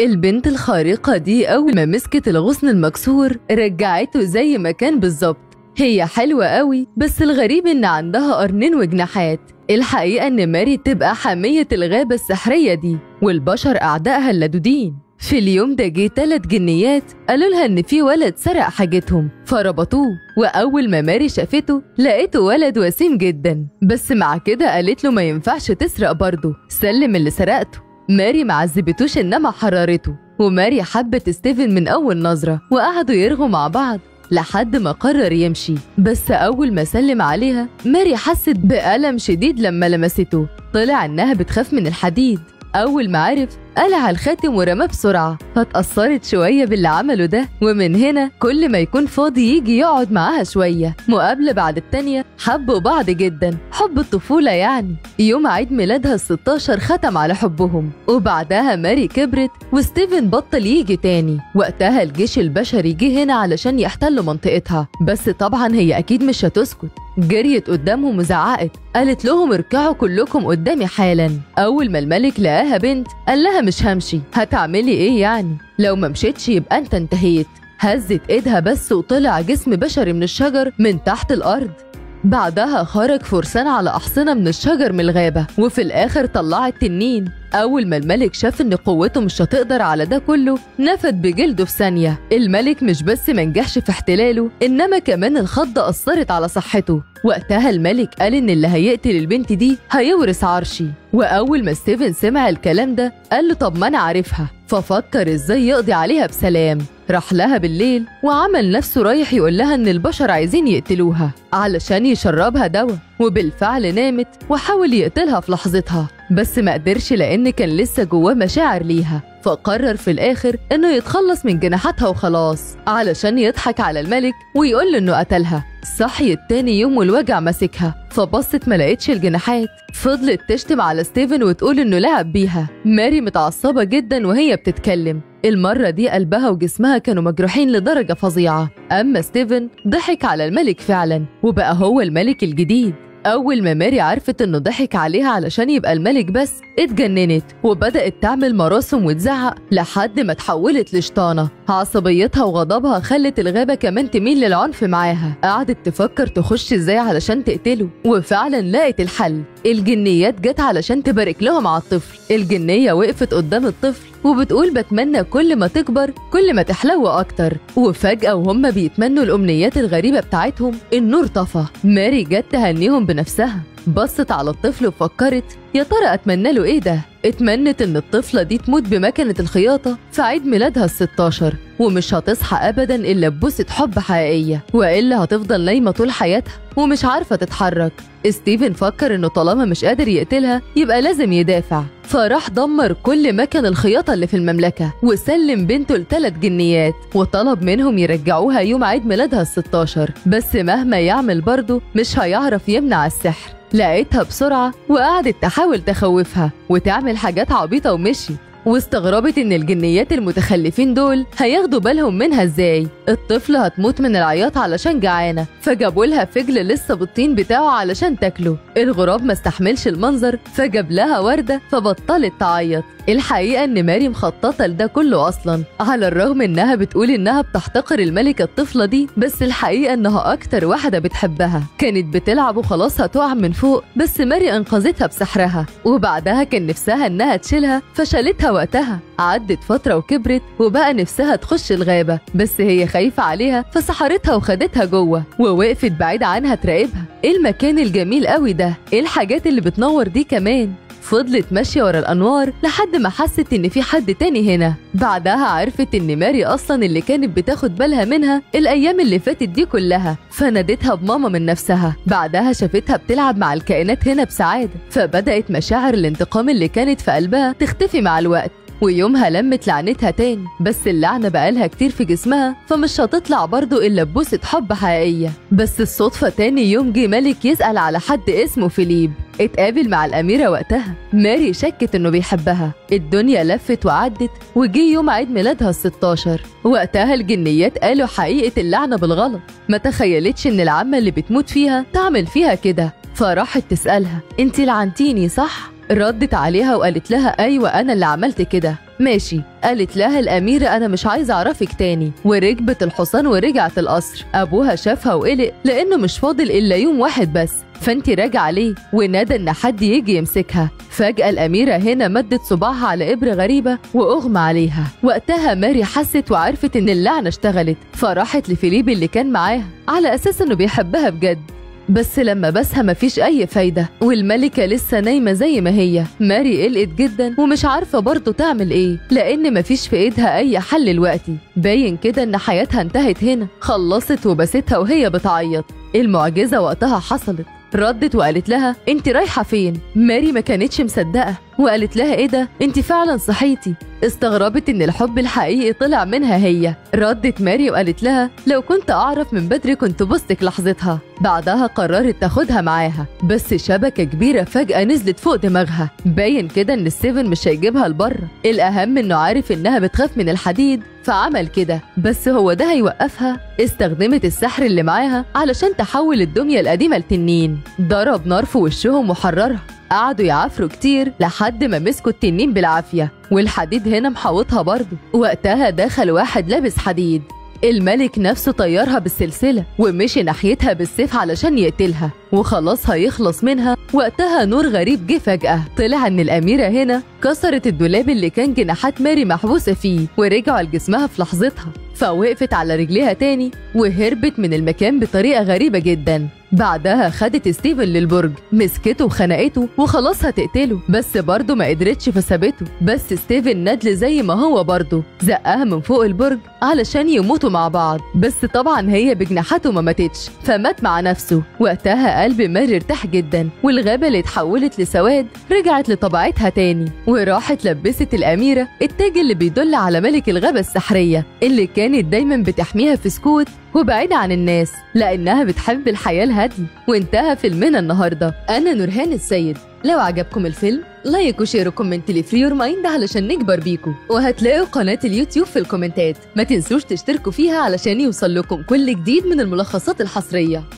البنت الخارقة دي أول ما مسكت الغصن المكسور رجعته زي ما كان بالظبط هي حلوة قوي بس الغريب إن عندها قرنين وجناحات الحقيقة إن ماري تبقى حامية الغابة السحرية دي والبشر أعدائها اللدودين في اليوم ده جه تلات جنيات قالوا لها إن في ولد سرق حاجتهم فربطوه وأول ما ماري شافته لقيته ولد وسيم جدا بس مع كده قالت له ما ينفعش تسرق برضه سلم اللي سرقته ماري ما عذبتوش إنما حررته وماري حبت ستيفن من أول نظرة وقعدوا يرغوا مع بعض لحد ما قرر يمشي بس أول ما سلم عليها ماري حست بألم شديد لما لمسته طلع إنها بتخاف من الحديد أول ما عرف قلع الخاتم ورماه بسرعة فاتأثرت شوية باللي عمله ده ومن هنا كل ما يكون فاضي يجي يقعد معاها شوية مقابلة بعد التانية حبوا بعض جدا حب الطفولة يعني يوم عيد ميلادها الستاشر ختم على حبهم وبعدها ماري كبرت وستيفن بطل يجي تاني وقتها الجيش البشري جه هنا علشان يحتلوا منطقتها بس طبعا هي أكيد مش هتسكت جريت قدامهم وزعقت قالت لهم اركعوا كلكم قدامي حالا أول ما الملك لقاها بنت قال لها مش همشي هتعملي ايه يعني لو ما مشيتش يبقى انت انتهيت هزت ايدها بس وطلع جسم بشري من الشجر من تحت الارض بعدها خرج فرسان على أحصنة من الشجر من الغابة وفي الآخر طلعت تنين أول ما الملك شاف إن قوته مش هتقدر على ده كله نفد بجلده في ثانية الملك مش بس منجحش في احتلاله إنما كمان الخضة أثرت على صحته وقتها الملك قال إن اللي هيقتل البنت دي هيورث عرشي وأول ما ستيفن سمع الكلام ده قال له طب ما أنا عارفها ففكر إزاي يقضي عليها بسلام راح لها بالليل وعمل نفسه رايح يقول لها إن البشر عايزين يقتلوها علشان يشربها دواء وبالفعل نامت وحاول يقتلها في لحظتها بس ما قدرش لأن كان لسه جواه مشاعر ليها فقرر في الآخر إنه يتخلص من جناحاتها وخلاص علشان يضحك على الملك ويقول له إنه قتلها صحيت تاني يوم والوجع ماسكها فبصت ما لقيتش الجناحات فضلت تشتم على ستيفن وتقول إنه لعب بيها ماري متعصبة جدا وهي بتتكلم المرة دي قلبها وجسمها كانوا مجروحين لدرجة فظيعة أما ستيفن ضحك على الملك فعلا وبقى هو الملك الجديد أول ما ماري عرفت إنه ضحك عليها علشان يبقى الملك بس اتجننت وبدأت تعمل مراسم وتزعق لحد ما اتحولت لشطانة عصبيتها وغضبها خلت الغابة كمان تميل للعنف معاها قعدت تفكر تخش ازاي علشان تقتله وفعلا لقت الحل الجنيات جت علشان تبارك لهم على الطفل الجنية وقفت قدام الطفل وبتقول بتمنى كل ما تكبر كل ما تحلو أكتر وفجأة وهم بيتمنوا الأمنيات الغريبة بتاعتهم النور طفى ماري جت تهنيهم بنفسها بصت على الطفل وفكرت يا ترى أتمنى له إيه ده؟ اتمنت إن الطفلة دي تموت بمكنة الخياطة في عيد ميلادها الستاشر ومش هتصحى أبدا إلا ببوسة حب حقيقية وإلا هتفضل نايمة طول حياتها ومش عارفة تتحرك ستيفن فكر إنه طالما مش قادر يقتلها يبقى لازم يدافع فراح دمر كل مكن الخياطة اللي في المملكة وسلم بنته لثلاث جنيات وطلب منهم يرجعوها يوم عيد ميلادها الستاشر بس مهما يعمل برضه مش هيعرف يمنع السحر لقيتها بسرعة وقعدت تحاول تخوفها وتعمل حاجات عبيطة ومشيت واستغربت ان الجنيات المتخلفين دول هياخدوا بالهم منها ازاي الطفلة هتموت من العياط علشان جعانة فجابوا لها فجل لسه بالطين بتاعه علشان تاكله الغراب ما استحملش المنظر فجاب لها وردة فبطلت تعيط الحقيقة ان ماري مخططة لده كله اصلا على الرغم انها بتقول انها بتحتقر الملكة الطفلة دي بس الحقيقة انها اكتر واحدة بتحبها كانت بتلعب وخلاص هتقع من فوق بس ماري انقذتها بسحرها وبعدها كان نفسها انها تشيلها فشالتها وقتها عدت فترة وكبرت وبقى نفسها تخش الغابة بس هي خايفة عليها فسحرتها وخدتها جوه ووقفت بعيد عنها تراقبها ايه المكان الجميل قوي ده ايه الحاجات اللي بتنور دي كمان فضلت ماشية ورا الأنوار لحد ما حست إن في حد تاني هنا بعدها عرفت إن ماري أصلا اللي كانت بتاخد بالها منها الأيام اللي فاتت دي كلها فنادتها بماما من نفسها بعدها شافتها بتلعب مع الكائنات هنا بسعادة فبدأت مشاعر الانتقام اللي كانت في قلبها تختفي مع الوقت ويومها لمت لعنتها تاني بس اللعنة بقالها كتير في جسمها فمش هتطلع برضه إلا ببوسة حب حقيقية بس الصدفة تاني يوم جه ملك يسأل على حد اسمه فيليب اتقابل مع الأميرة وقتها ماري شكت إنه بيحبها الدنيا لفت وعدت وجه يوم عيد ميلادها الستاشر وقتها الجنيات قالوا حقيقة اللعنة بالغلط ما تخيلتش إن العمة اللي بتموت فيها تعمل فيها كده فراحت تسألها انت لعنتيني صح؟ ردت عليها وقالت لها أيوة أنا اللي عملت كده ماشي قالت لها الأميرة أنا مش عايزة أعرفك تاني وركبت الحصان ورجعت القصر أبوها شافها وقلق لأنه مش فاضل إلا يوم واحد بس فانت راجعة ليه ونادى ان حد يجي يمسكها فجأة الأميرة هنا مدت صباعها على إبرة غريبة وأغمى عليها وقتها ماري حست وعرفت إن اللعنة اشتغلت فراحت لفيليب اللي كان معاها على أساس إنه بيحبها بجد بس لما بسها مفيش أي فايدة والملكة لسه نايمة زي ما هي ماري قلقت جدا ومش عارفة برضه تعمل إيه لأن مفيش في إيدها أي حل دلوقتي باين كده إن حياتها انتهت هنا خلصت وبستها وهي بتعيط المعجزة وقتها حصلت ردت وقالت لها انت رايحة فين ماري ما كانتش مصدقة وقالت لها ايه ده انت فعلا صحيتي استغربت ان الحب الحقيقي طلع منها هي ردت ماري وقالت لها لو كنت اعرف من بدري كنت بصتك لحظتها بعدها قررت تاخدها معاها بس شبكة كبيرة فجأة نزلت فوق دماغها باين كده ان ستيفن مش هيجيبها لبره الاهم انه عارف انها بتخاف من الحديد فعمل كده بس هو ده هيوقفها استخدمت السحر اللي معاها علشان تحول الدمية القديمة لتنين ضرب نار في وشهم وحررها قعدوا يعافروا كتير لحد ما مسكوا التنين بالعافية والحديد هنا محوطها برضه وقتها دخل واحد لابس حديد الملك نفسه طيرها بالسلسلة ومشي ناحيتها بالسيف علشان يقتلها وخلاص هيخلص منها وقتها نور غريب جه فجأة طلع ان الأميرة هنا كسرت الدولاب اللي كان جناحات ماري محبوسة فيه ورجعوا لجسمها في لحظتها فوقفت على رجليها تاني وهربت من المكان بطريقة غريبة جدا بعدها خدت ستيفن للبرج مسكته وخنقته وخلاص هتقتله بس برضه ما قدرتش فسابته بس ستيفن ندل زي ما هو برضه زقها من فوق البرج علشان يموتوا مع بعض بس طبعا هي بجناحاته ما ماتتش فمات مع نفسه وقتها قلب ماري ارتاح جدا والغابة اللي اتحولت لسواد رجعت لطبيعتها تاني وراحت لبست الأميرة التاج اللي بيدل على ملك الغابة السحرية اللي كانت دايما بتحميها في سكوت وبعيدة عن الناس لأنها بتحب الحياة الهادية وانتهى فيلمنا النهاردة أنا نورهان السيد لو عجبكم الفيلم لايك وشير وكومنت لي فري يور مايند علشان نكبر بيكم وهتلاقوا قناة اليوتيوب في الكومنتات ما تنسوش تشتركوا فيها علشان يوصل لكم كل جديد من الملخصات الحصرية